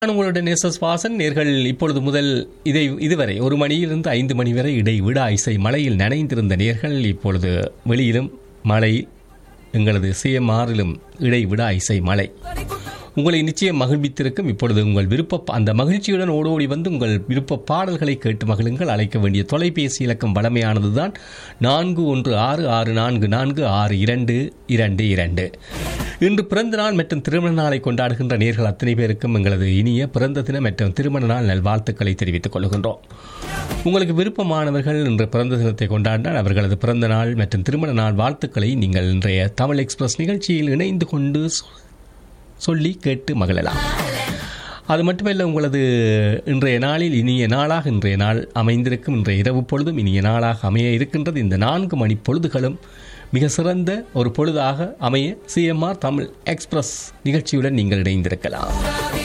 நான் உங்களுடைய நேசஸ் வாசன் நேர்கள் இப்பொழுது முதல் இதை இதுவரை ஒரு மணியிலிருந்து ஐந்து மணி வரை இடை விடா இசை மழையில் நனைந்திருந்த நேர்கள் இப்பொழுது வெளியிலும் மழை எங்களது சிஎம்ஆரிலும் இடை விடா இசை மழை உங்களை நிச்சயம் மகிழ்வித்திருக்கும் இப்பொழுது உங்கள் விருப்ப அந்த மகிழ்ச்சியுடன் ஓடோடி வந்து உங்கள் விருப்ப பாடல்களை கேட்டு மகிழுங்கள் அழைக்க வேண்டிய தொலைபேசி இலக்கம் வளமையானதுதான் நான்கு ஒன்று ஆறு ஆறு நான்கு நான்கு ஆறு இரண்டு இரண்டு இரண்டு இன்று பிறந்த நாள் மற்றும் திருமண நாளை கொண்டாடுகின்ற நேர்கள் அத்தனை பேருக்கும் எங்களது இனிய பிறந்த தினம் மற்றும் திருமண நாள் நல்வாழ்த்துக்களை தெரிவித்துக் கொள்கின்றோம் உங்களுக்கு விருப்பமானவர்கள் இன்று பிறந்த தினத்தை கொண்டாடினால் அவர்களது பிறந்த நாள் மற்றும் திருமண நாள் வாழ்த்துக்களை நீங்கள் இன்றைய தமிழ் எக்ஸ்பிரஸ் நிகழ்ச்சியில் இணைந்து கொண்டு சொ- சொல்லி கேட்டு மகிழலாம் அது மட்டுமல்ல உங்களது இன்றைய நாளில் இனிய நாளாக இன்றைய நாள் அமைந்திருக்கும் இன்றைய இரவு பொழுதும் இனிய நாளாக அமைய இருக்கின்றது இந்த நான்கு மணி பொழுதுகளும் மிக சிறந்த ஒரு பொழுதாக அமைய சிஎம்ஆர் தமிழ் எக்ஸ்பிரஸ் நிகழ்ச்சியுடன் நீங்கள் இணைந்திருக்கலாம்